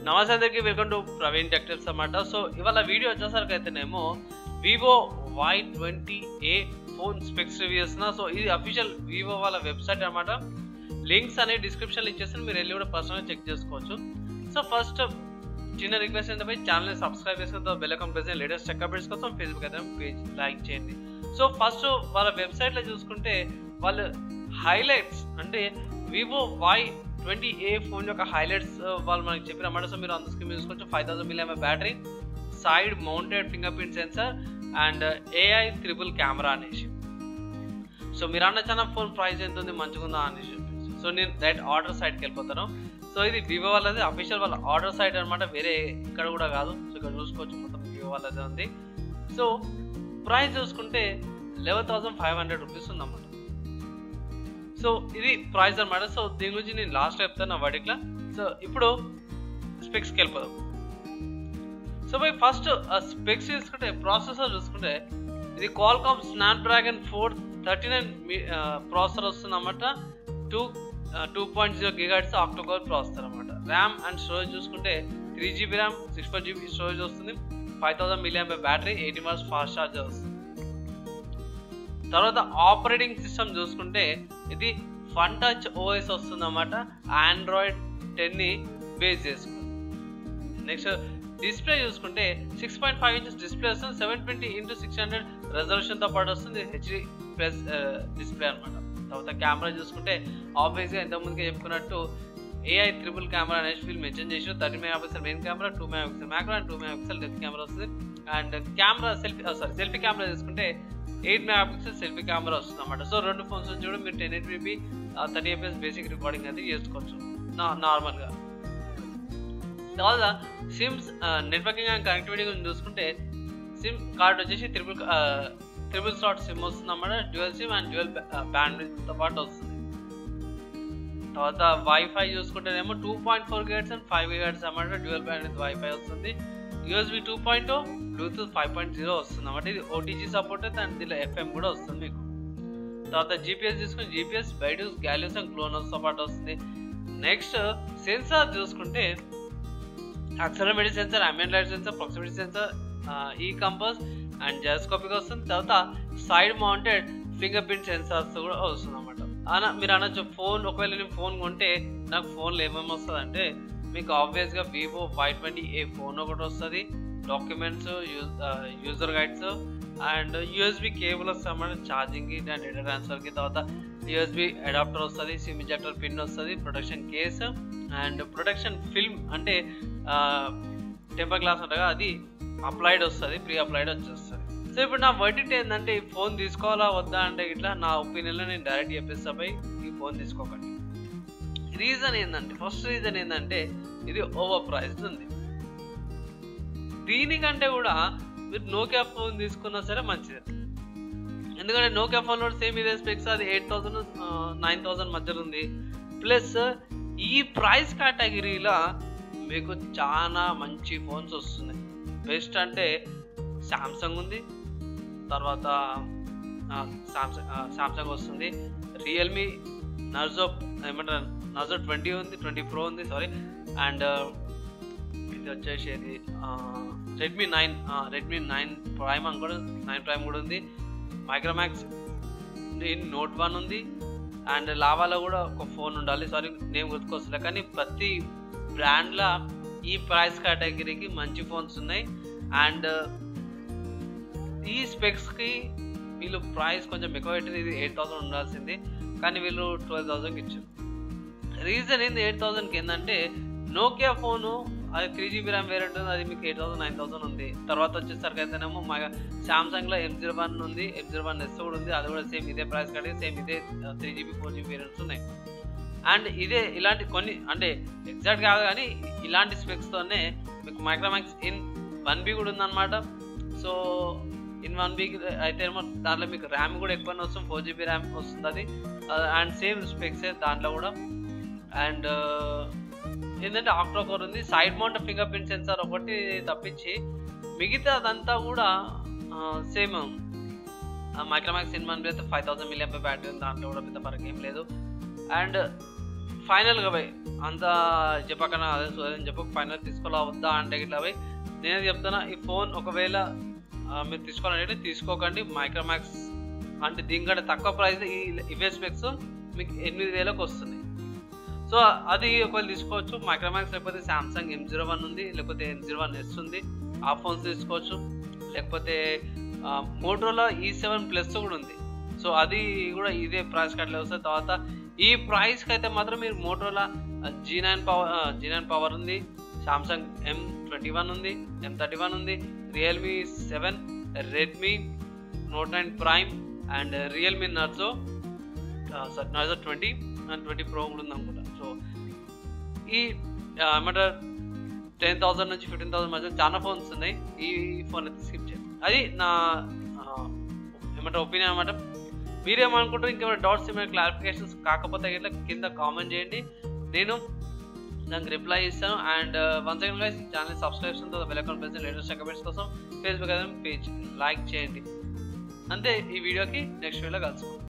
నమస్తే అందరికి welcome to Praveen టెక్టైల్స్ అన్నమాట సో ఇవాళ వీడియో వచ్చేసరికి అయితేనేమో Vivo Y twenty A phone specs reviews so ఇది అఫీషియల్ వివో వాళ్ళ వెబ్సైట్ అన్నమాట లింక్స్ అనేవి డిస్క్రిప్షన్లో ఇచ్చేస్తాను మీరు వెళ్ళి కూడా పర్సనల్గా చెక్ చేసుకోవచ్చు సో ఫస్ట్ చిన్న రిక్వెస్ట్ ఏంటంటే ఛానల్ని సబ్స్క్రైబ్ చేసుకున్న bell icon press latest check updates కోసం ఫేస్బుక్ అయితే పేజ్ లైక్ చేయండి సో ఫస్ట్ వాళ్ళ వెబ్సైట్లో చూసుకుంటే వాళ్ళు హైలైట్స్ అంటే Vivo Y twenty A phone యొక్క హైలైట్స్ వాళ్ళు మనకి చెప్పినమాట సో మీరు అందు స్క్రీన్ చూసుకోవచ్చు five thousand million battery side mounted finger print sensor and AI triple camera అనేసి సో మీరు అన్న చాలా ఫోన్ ప్రైస్ ఎంత ఉంది మంచిగా ఉందా అనేసి చెప్పేసి సో నేను డైరెక్ట్ ఆర్డర్ సైట్కి వెళ్ళిపోతాను సో ఇది వివో వాళ్ళది అఫీషియల్ వాళ్ళ ఆర్డర్ సైట్ అనమాట వేరే ఇక్కడ కూడా కాదు సో ఇక్కడ చూసుకోవచ్చు మొత్తం వివో వాళ్ళదే ఉంది సో ప్రైస్ చూసుకుంటే eleven thousand five hundred rupees ఉందన్నమాట సో ఇది ప్రైస్ అనమాట సో దీని గురించి నేను లాస్ట్ చెప్తాను నా వర్డిక్లా సో ఇప్పుడు స్పెక్స్కి వెళ్ళిపోదాం సో బై ఫస్ట్ స్పెక్స్ చూసుకుంటే ప్రాసెసర్ చూసుకుంటే ఇది Qualcomm snapdragon four thirty nine processor వస్తుందన్నమాట two two point zero gigahertz octa core processor అనమాట ర్యామ్ అండ్ స్టోరేజ్ చూసుకుంటే three GB RAM six four GB storage వస్తుంది five thousand million battery eighty మార్స్ fast charger వస్తుంది తర్వాత operating system చూసుకుంటే ఇది fun touch OS వస్తుంది అన్నమాట ఆండ్రాయిడ్ టెన్ని బేస్ చేసుకుంది నెక్స్ట్ డిస్ప్లే చూసుకుంటే six point five inches display వస్తుంది seven twenty into six hundred రెజల్యూషన్తో పాటు వస్తుంది హెచ్డి ప్లస్ డిస్ప్లే అనమాట తర్వాత కెమెరా చూసుకుంటే ఆబ్వియస్గా ఇంతకుముందుగా చెప్పుకున్నట్టు ఏఐ త్రిబుల్ కెమెరా అనేసి వీళ్ళు మెన్షన్ చేసి thirty megapixel main camera two megapixel macro and two megapixel డెత్ కెమెరా వస్తుంది and camera selfie sorry selfie camera చూసుకుంటే eight megapixel selfie camera వస్తుంది అనమాట సో రెండు ఫోన్స్ నుంచి కూడా మీరు టెన్ ఎయిట్ బీబీ థర్టీ ఎఫ్ఎస్ బేసిక్ రికార్డింగ్ అయితే చేసుకోవచ్చు నా నార్మల్గా తర్వాత సిమ్స్ నెట్వర్కింగ్ అండ్ కనెక్టివిటీ గురించి చూసుకుంటే సిమ్ కార్డ్ వచ్చేసి త్రిబుల్ త్రిబుల్ స్లాట్ సిమ్ వస్తుంది అన్నమాట డ్యూయల్ సిమ్ అండ్ డ్యూయల్ బ్యాండ్తో పాటు వస్తుంది తర్వాత వైఫై చూసుకుంటేనేమో టూ పాయింట్ ఫోర్ గేట్స్ అండ్ ఫైవ్ గేట్స్ అన్నమాట డ్యూయల్ బ్యాండ్ వైఫై వస్తుంది USB two point bluetooth five point zero వస్తుంది అన్నమాట ఇది ఓటీజీ సపోర్ట్ అయితే అండ్ దీనిలో ఎఫ్ఎం కూడా వస్తుంది మీకు తర్వాత జీపీఎస్ చూసుకుని జీపీఎస్ బైడూస్ గ్యాలియస్ అండ్ క్లోనోస్తో పాటు వస్తుంది నెక్స్ట్ సెన్సార్ చూసుకుంటే యాక్సలమేటివ్ సెన్సర్ అమియన్ లైట్ సెన్సర్ ప్రాక్సిమిటీ సెన్సర్ ఈ కంపస్ అండ్ జెస్కోపిక్ వస్తుంది తర్వాత side mounted finger print sensors కూడా వస్తుంది అనమాట అన మీరు అనొచ్చు ఫోన్ ఒకవేళ నేను ఫోన్ కొంటే నాకు ఫోన్లో ఏమేమి వస్తుంది అంటే మీకు ఆబ్వియస్గా Vivo Y twenty A phone ఒకటి వస్తుంది documents user guides and USB cable వస్తుంది అన్నమాట ఛార్జింగ్కి అండ్ డేటా ట్రాన్స్ఫర్కి తర్వాత యూఎస్బి అడాప్టర్ వస్తుంది సిమ్ ఇంజెక్టర్ పిన్ వస్తుంది protection case and protection film అంటే టెంపర్ గ్లాస్ ఉంటుంది అది అప్లైడ్ వస్తుంది ప్రీ అప్లైడ్ వచ్చేస్తుంది సో ఇప్పుడు నా వర్డిట్ ఏంటంటే ఈ ఫోన్ తీసుకోవాలా వద్దా అంటే ఇట్లా నా ఒపీనియన్లో నేను డైరెక్ట్ చెప్పేస్తా పోయి ఈ ఫోన్ తీసుకోకండి రీజన్ ఏంటంటే ఫస్ట్ రీజన్ ఏంటంటే ఇది ఓవర్ ప్రైస్డ్ ఉంది దీనికంటే కూడా మీరు నోకియా ఫోన్ తీసుకున్నా సరే మంచిది ఎందుకంటే నోకియా ఫోన్లో సేమ్ ఇదే స్పెక్స్ అది ఎయిట్ థౌసండ్ నైన్ థౌసండ్ మధ్యలో ఉంది ప్లస్ ఈ ప్రైస్ కేటగిరీలో మీకు చాలా మంచి ఫోన్స్ వస్తున్నాయి బెస్ట్ అంటే శాంసంగ్ ఉంది తర్వాత శాంసంగ్ శాంసంగ్ వస్తుంది రియల్మీ నర్జో ఏమంటారు నర్జో ట్వంటీ ఉంది ట్వంటీ ప్రో ఉంది సారీ అండ్ ఇది వచ్చేసి ఇది Redmi nine Redmi nine prime అని కూడా నైన్ ప్రైమ్ కూడా ఉంది మైక్రోమాక్స్ నోట్ వన్ ఉంది అండ్ లావాలో కూడా ఒక ఫోన్ ఉండాలి సారీ నేమ్ గుర్తుకొస్తలే కానీ ప్రతి బ్రాండ్లో ఈ ప్రైస్ కేటగిరీకి మంచి ఫోన్స్ ఉన్నాయి అండ్ ఈ స్పెక్స్కి వీళ్ళు ప్రైస్ కొంచెం ఎక్కువ పెట్టింది ఇది ఎయిట్ థౌసండ్ ఉండాల్సింది కానీ వీళ్ళు ట్వెల్వ్ థౌసండ్కి ఇచ్చారు రీజన్ ఏంది ఎయిట్ థౌసండ్కి ఏంటంటే నోకియా ఫోను అది త్రీ జీబీ ర్యామ్ వేరియంట్ ఉంది అది మీకు ఎయిట్ థౌసండ్ నైన్ థౌసండ్ ఉంది తర్వాత వచ్చేసరికి అయితేనేమో మా సామ్సంగ్లో ఎం జీరో వన్ ఉంది ఎం జీరో వన్ ఎస్ కూడా ఉంది అది కూడా సేమ్ ఇదే ప్రైస్ కట్టి సేమ్ ఇదే three GB four GB variants ఉన్నాయి అండ్ ఇదే ఇలాంటి కొన్ని అంటే ఎగ్జాక్ట్ కాదు కానీ ఇలాంటి స్పెక్స్తోనే మీకు మైక్రోమాక్స్ ఇన్ వన్ బీ కూడా ఉందన్నమాట సో ఇన్ వన్ బీ అయితే ఏమో దాంట్లో మీకు ర్యామ్ కూడా ఎక్కువనే వస్తుంది ఫోర్ జీబీ ర్యామ్ వస్తుంది అది అండ్ సేమ్ స్పెక్స్ దాంట్లో కూడా అండ్ ఏంటంటే ఆక్టో కోర్ ఉంది side mount finger print sensor ఒకటి తప్పించి మిగతా అదంతా కూడా సేమ్ మైక్రోమాక్స్ ఇన్ వన్ అయితే ఫైవ్ థౌసండ్ మిలియం బ్యాటరీ ఉంది దాంట్లో కూడా పెద్ద ఫరక్ ఏం లేదు అండ్ ఫైనల్గా పోయి అంత చెప్పకనా అదే సోదని చెప్పక ఫైనల్ తీసుకోవాలా వద్దా అంటే ఇట్లా పోయి నేనే చెప్తున్నా ఈ ఫోన్ ఒకవేళ ఆ, మీరు తీసుకోవాలంటే తీసుకోకండి మైక్రోమాక్స్ అంటే దీనికంటే తక్కువ ప్రైస్ ఈ ఇవే స్పెక్స్ మీకు ఎనిమిది వేలకు వస్తుంది సో అది ఒకవేళ తీసుకోవచ్చు మైక్రోమాక్స్ లేకపోతే సామ్సంగ్ ఎం జీరో వన్ ఉంది లేకపోతే ఎం జీరో వన్ ఎస్ ఉంది ఆ ఫోన్స్ తీసుకోవచ్చు లేకపోతే మోటోలో ఈ సెవెన్ ప్లస్ కూడా ఉంది సో అది కూడా ఇదే ప్రైస్ కట్లే వస్తుంది తర్వాత ఈ ప్రైస్కి అయితే మాత్రం మీరు మోటోలా G nine power G nine power ఉంది సామ్సంగ్ ఎం ట్వంటీ వన్ ఉంది ఎం థర్టీ వన్ ఉంది Realme seven Redmi note nine prime and Realme Narzo sir Narzo twenty and twenty pro కూడా ఉంది అనుకుంటా సో ఈ ఆ, ఏమంటారు టెన్ థౌసండ్ నుంచి ఫిఫ్టీన్ థౌసండ్ మధ్య చాలా ఫోన్స్ ఉన్నాయి ఈ ఫోన్ అయితే స్కిప్ చేయండి అది నా ఆ, ఏమంటారు ఒపీనియన్ అనమాట మీరేమనుకుంటారు ఇంకేమైనా డౌట్స్ ఏమైనా క్లారిఫికేషన్స్ కాకపోతే ఇట్లా కింద కామెంట్ చేయండి నేను దానికి రిప్లై ఇస్తాను and one second guys channel subscription తో bell account press latest accounts కోసం ఫేస్బుక్ అయితే పేజ్ లైక్ చేయండి అంతే ఈ వీడియోకి నెక్స్ట్ వీడియోలో కలుసుకుందాం